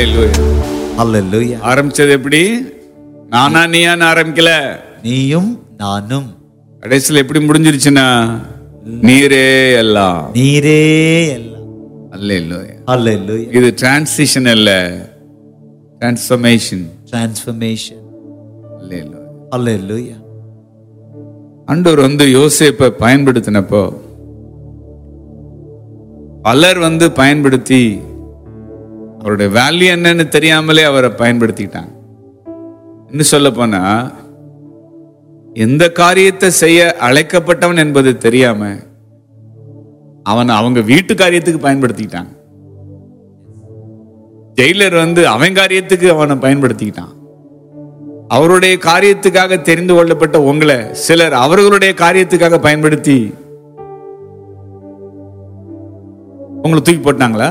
அல்லேலூயா அல்லேலூயா ஆரம்பிச்சது எப்படி நானா நீயான்னு ஆரம்பிக்கல நீயும் நானும் கடைசியில் எப்படி முடிஞ்சிருச்சுன்னா நீரே எல்லாம் நீரே எல்லாம் அல்லேலூயா அல்லேலூயா இது டிரான்சிஷன் இல்ல டிரான்ஸ்ஃபர்மேஷன் டிரான்ஸ்ஃபர்மேஷன் அல்லேலூயா அல்லேலூயா ஆண்டவர் வந்து யோசேப்பை பயன்படுத்தினப்போ பலர் வந்து பயன்படுத்தி அவருடைய வேல்யூ என்னன்னு தெரியாமலே அவரை பயன்படுத்திக்கிட்டாங்க இன்னும் சொல்ல போனா எந்த காரியத்தை செய்ய அழைக்கப்பட்டவன் என்பது தெரியாம அவன் அவங்க வீட்டு காரியத்துக்கு பயன்படுத்திக்கிட்டாங்க ஜெயிலர் வந்து அவன் காரியத்துக்கு அவனை பயன்படுத்திக்கிட்டான் அவருடைய காரியத்துக்காக தெரிந்து கொள்ளப்பட்ட உங்களை சிலர் அவர்களுடைய காரியத்துக்காக பயன்படுத்தி உங்களை தூக்கி போட்டாங்களா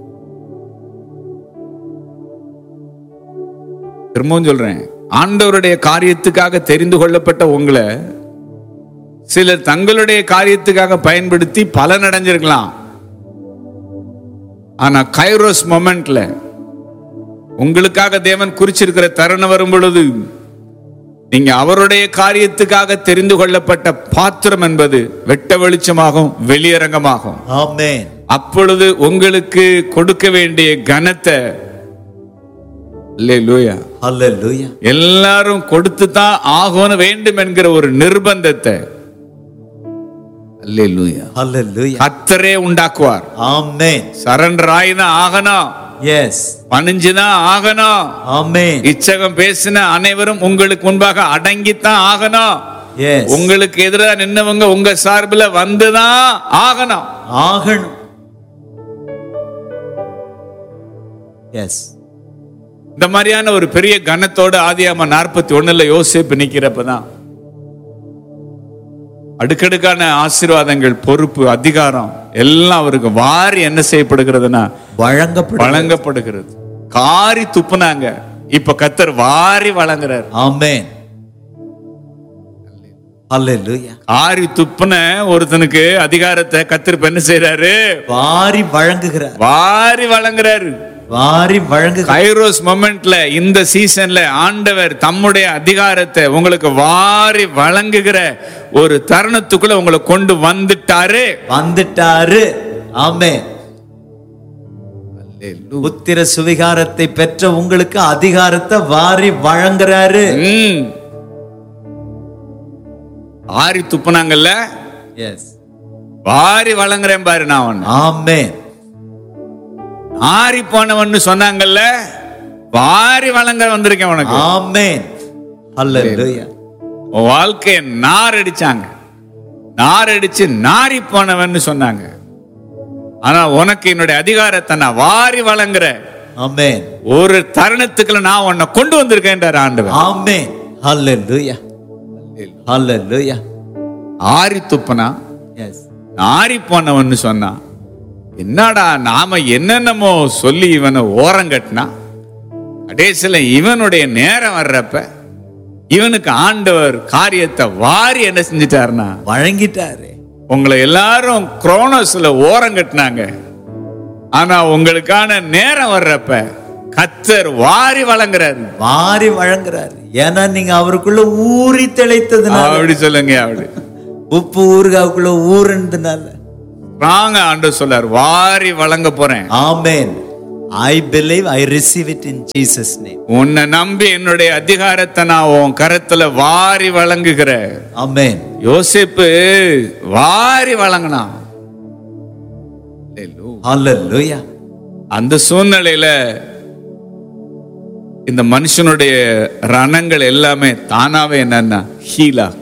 திரும்பவும் சொல்றேன் ஆண்டவருடைய காரியத்துக்காக தெரிந்து கொள்ளப்பட்ட உங்களை சிலர் தங்களுடைய காரியத்துக்காக பயன்படுத்தி பலன் அடைஞ்சிருக்கலாம் ஆனா கைரோஸ் மொமெண்ட்ல உங்களுக்காக தேவன் குறிச்சிருக்கிற தருணம் வரும் பொழுது நீங்க அவருடைய காரியத்துக்காக தெரிந்து கொள்ளப்பட்ட பாத்திரம் என்பது வெட்ட வெளிச்சமாகும் வெளியரங்கமாகும் ஆமென் அப்பொழுது உங்களுக்கு கொடுக்க வேண்டிய கனத்தை அல்லேலூயா அல்லேலூயா எல்லாரும் கொடுத்து தான் ஆகணும் வேண்டும் என்கிற ஒரு நிர்பந்தத்தை அல்லேலூயா அல்லேலூயா கத்தரே உண்டாக்குவார் ஆமென் சரண்டர் ஆயிதான் ஆகணும் எஸ் பணிஞ்சுதான் ஆகணும் ஆமென் இச்சகம் பேசின அனைவரும் உங்களுக்கு முன்பாக அடங்கித்தான் ஆகணும் எஸ் உங்களுக்கு எதிராக நின்னவங்க உங்க சார்பில் வந்துதான் ஆகணும் ஆகணும் எஸ் இந்த மாதிரியான ஒரு பெரிய கனத்தோட ஆதியாம நாற்பத்தி ஒண்ணுல யோசிப்பு நிக்கிறப்பதான் அடுக்கடுக்கான ஆசீர்வாதங்கள் பொறுப்பு அதிகாரம் எல்லாம் அவருக்கு வாரி என்ன செய்யப்படுகிறதுனா வழங்கப்படும் வழங்கப்படுகிறது காரி துப்புனாங்க இப்ப கத்தர் வாரி வழங்குறார் ஆமென் அல்லேலூயா காரி துப்புன ஒருத்தனுக்கு அதிகாரத்தை கத்தர் இப்ப என்ன செய்யறாரு வாரி வழங்குகிறார் வாரி வழங்குறாரு வாரி வழங்குகிறார் கைரோஸ் மொமெண்ட்ல இந்த சீசன்ல ஆண்டவர் தம்முடைய அதிகாரத்தை உங்களுக்கு வாரி வழங்குகிற ஒரு தருணத்துக்குள்ள உங்களை கொண்டு வந்துட்டாரு வந்துட்டாரு ஆமென் புத்திர சுவிகாரத்தை பெற்ற உங்களுக்கு அதிகாரத்தை வாரி வழங்குறாரு ம். ஆரி துப்புனாங்கல்ல எஸ் வாரி வழங்குறேன் பாரு நான் உன்னை. ஆமென் ஆரி போனவன்னு சொன்னாங்கல்ல வாரி வழங்க வந்திருக்கேன் உனக்கு ஆமென் அல்லேலூயா உன் வாழ்க்கைய நார் அடிச்சாங்க நார் அடிச்சு நாரி போனவன்னு சொன்னாங்க ஆனா உனக்கு என்னுடைய அதிகாரத்தை நான் வாரி வழங்குறேன் ஆமென் ஒரு தருணத்துக்குள்ள நான் உன்னை கொண்டு வந்திருக்கேன்றார் ஆண்டவர் ஆமென் அல்லேலூயா அல்லேலூயா ஆரி துப்புனா எஸ் ஆரி போனவன்னு சொன்னான் என்னடா நாம என்னென்னமோ சொல்லி இவனை ஓரங்கட்டினா கடைசியில இவனுடைய நேரம் வர்றப்ப இவனுக்கு ஆண்டவர் காரியத்தை வாரி என்ன செஞ்சிட்டாருன்னா வழங்கிட்டாரு உங்களை எல்லாரும் குரோனோஸ்ல ஓரம் கட்டினாங்க ஆனா உங்களுக்கான நேரம் வர்றப்ப கத்தர் வாரி வழங்குறாரு வாரி வழங்குறாரு ஏன்னா நீங்க அவருக்குள்ள ஊறி திளைத்ததுனால அப்படி சொல்லுங்க அப்படி உப்பு ஊறுகாவுக்குள்ள ஊறுனதுனால வாங்க ஆண்டு சொல்லார் வாரி வழங்க போறேன் amen I believe I receive it in Jesus name உன்னை நம்பி என்னுடைய அதிகாரத்தை நான் உன் கரத்துல வாரி வழங்குகிறேன் ஆமென் யோசிப்பு வாரி வழங்கினான் ஹalleluya அந்த சூழ்நிலையில இந்த மனுஷனுடைய ரணங்கள் எல்லாமே தானாவே என்னன்னா ஹீல் ஆகுது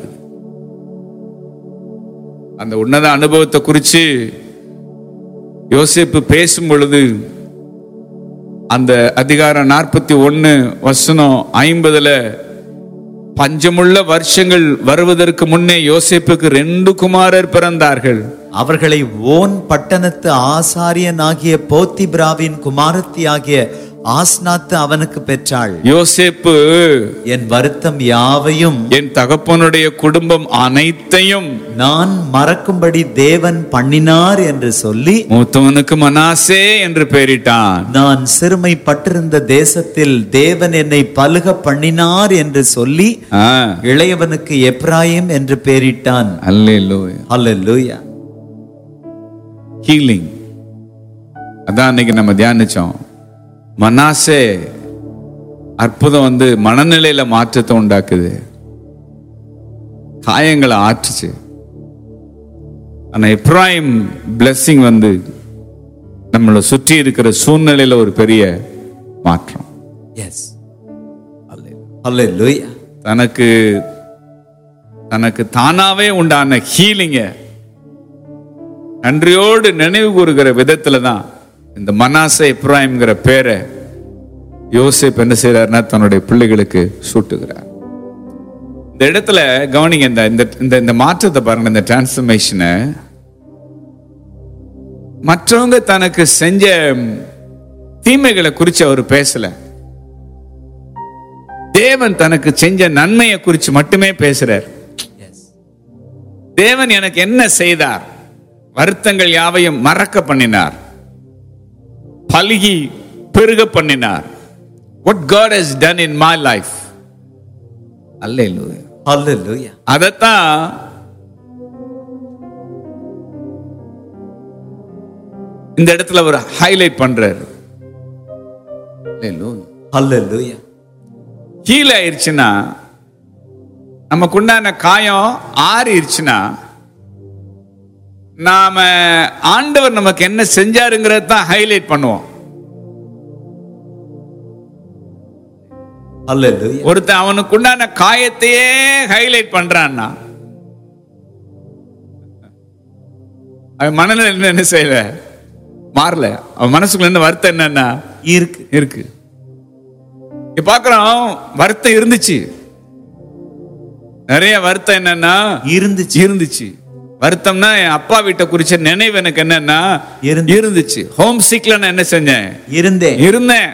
அந்த உன்னத அனுபவத்தை குறித்து யோசிப்பு பேசும் பொழுது அந்த அதிகாரம் நாற்பத்தி ஒன்னு வசனம் ஐம்பதுல பஞ்சமுள்ள வருஷங்கள் வருவதற்கு முன்னே யோசேப்புக்கு ரெண்டு குமாரர் பிறந்தார்கள் அவர்களை ஓன் பட்டணத்து ஆசாரியனாகிய போத்திபிராவின் குமாரத்தி ஆகிய ஆஸ்நாத்து அவனுக்கு பெற்றாள் யோசேப்பு என் வருத்தம் யாவையும் என் தகப்பனுடைய குடும்பம் அனைத்தையும் நான் மறக்கும்படி தேவன் பண்ணினார் என்று சொல்லி மூத்தவனுக்கு மனாசே என்று பெயரிட்டான் நான் சிறுமைப்பட்டிருந்த தேசத்தில் தேவன் என்னை பலுக பண்ணினார் என்று சொல்லி ஆ, இளையவனுக்கு எப்ராயிம் என்று பெயரிட்டான் அல்லேலூயா அல்லேலூயா ஹீலிங் அதான் அன்னைக்கு நம்ம தியானிச்சோம் மனாசே அற்புதம் வந்து மனநிலையில மாற்றத்தை உண்டாக்குது காயங்களை ஆற்றுச்சு ஆனா எப்ராயிம் blessing வந்து நம்மளை சுற்றி இருக்கிற சூழ்நிலையில ஒரு பெரிய மாற்றம் எஸ் அல்லேலூயா தனக்கு தனக்கு தானாவே உண்டான ஹீலிங்க நன்றியோடு நினைவு கூறுகிற விதத்துல தான் இந்த மனாசே இப்ராஹிம்ங்கிற பேரை யோசேப் என்ன செய்யறாருன்னா தன்னுடைய பிள்ளைகளுக்கு சூட்டுகிறார் இந்த இடத்துல கவனிங்க இந்த இந்த இந்த இந்த மாற்றத்தை பாருங்க இந்த டிரான்ஸ்ஃபர்மேஷனை மற்றவங்க தனக்கு செஞ்ச தீமைகளை குறித்து அவர் பேசல தேவன் தனக்கு செஞ்ச நன்மையை குறித்து மட்டுமே பேசுறார் எஸ் தேவன் எனக்கு என்ன செய்தார் வருத்தங்கள் யாவையும் மறக்க பண்ணினார் பலுகி பெருக பண்ணினார் what God has done in my life அல்லேலூயா அல்லேலூயா அதத்தான் இந்த இடத்துல அவர் ஹைலைட் பண்றாரு அல்லேலூயா அல்லேலூயா ஹீல் ஆயிருச்சுன்னா நமக்கு உண்டான காயம் ஆறிடுச்சுன்னா நாம ஆண்டவர் நமக்கு என்ன செஞ்சாருங்கிறத தான் ஹைலைட் பண்ணுவோம் அல்லேலூயா ஒருத்தன் அவனுக்கு உண்டான காயத்தையே ஹைலைட் பண்றான்னா அவன் மனநிலை என்ன- என்ன செய்யல மாறல அவன் மனசுக்குள்ள என்ன வருத்தம் என்னன்னா இருக்கு இருக்கு இங்க பாக்குறோம் வருத்தம் இருந்துச்சு நிறைய வருத்தம் என்னன்னா இருந்துச்சு இருந்துச்சு வருத்தம்னா என் அப்பா வீட்டை குறிச்ச நினைவு எனக்கு என்னன்னா இருந்து- இருந்துச்சு ஹோம் சிக்ல நான் என்ன செஞ்சேன் இருந்தேன் இருந்தேன்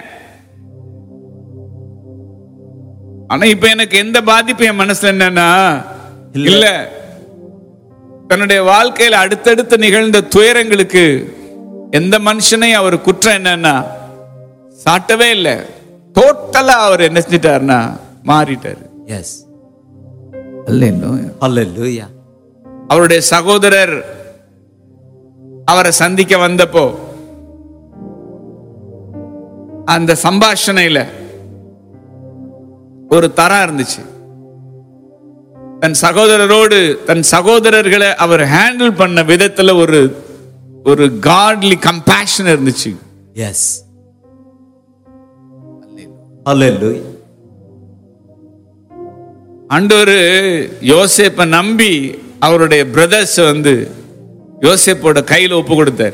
ஆனா இப்ப எனக்கு எந்த பாதிப்பு என் மனசுல என்னன்னா இல்ல. இல்ல தன்னுடைய வாழ்க்கையில அடுத்தடுத்து நிகழ்ந்த துயரங்களுக்கு எந்த மனுஷனையும் அவர் குற்றம் என்னன்னா சாட்டவே இல்லை டோட்டலா அவர் என்ன செஞ்சிட்டாருன்னா மாறிட்டாரு எஸ் அல்ல அல்லேலூயா அவருடைய சகோதரர் அவரை சந்திக்க வந்தப்போ அந்த சம்பாஷணையில ஒரு தரம் இருந்துச்சு தன் சகோதரரோடு தன் சகோதரர்களை அவர் ஹேண்டில் பண்ண விதத்துல ஒரு ஒரு காட்லி கம்பேஷன் இருந்துச்சு எஸ் அல்லேலூயா ஆண்டவர் யோசேப்பை நம்பி அவருடைய பிரதர்ஸ் வந்து யோசேப்போட கையில ஒப்பு கொடுத்தார்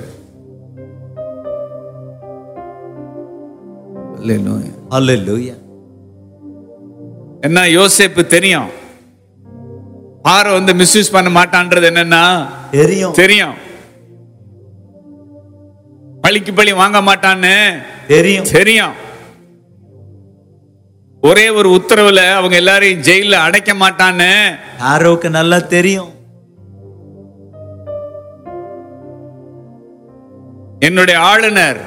Hallelujah. அல்லேலூயா என்ன யோசேப்பு தெரியும் பாறை வந்து மிஸ்யூஸ் பண்ண மாட்டான்றது என்னன்னா தெரியும் தெரியும் பழிக்கு பழி வாங்க மாட்டான்னு தெரியும் தெரியும் ஒரே ஒரு உத்தரவுல அவங்க எல்லாரையும் ஜெயில அடைக்க மாட்டான்னு ஆரோக்கு நல்லா தெரியும் என்னுடைய ஆளுநர்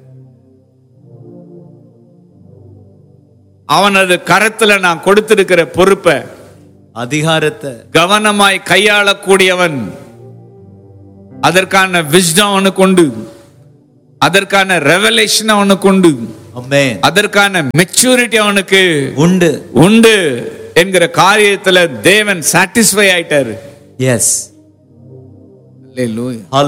அவனது கரத்துல நான் கொடுத்திருக்கிற பொறுப்பை அதிகாரத்தை கவனமாய் கையாளக்கூடியவன் அதற்கான விஸ்டம் அவனுக்கு உண்டு அதற்கான ரெவலேஷன் அவனுக்கு உண்டு அமேன் அதற்கான மெச்சூரிட்டி அவனுக்கு உண்டு உண்டு என்கிற காரியத்துல தேவன் சாட்டிஸ்ஃபை ஆயிட்டாரு எஸ் Hallelujah.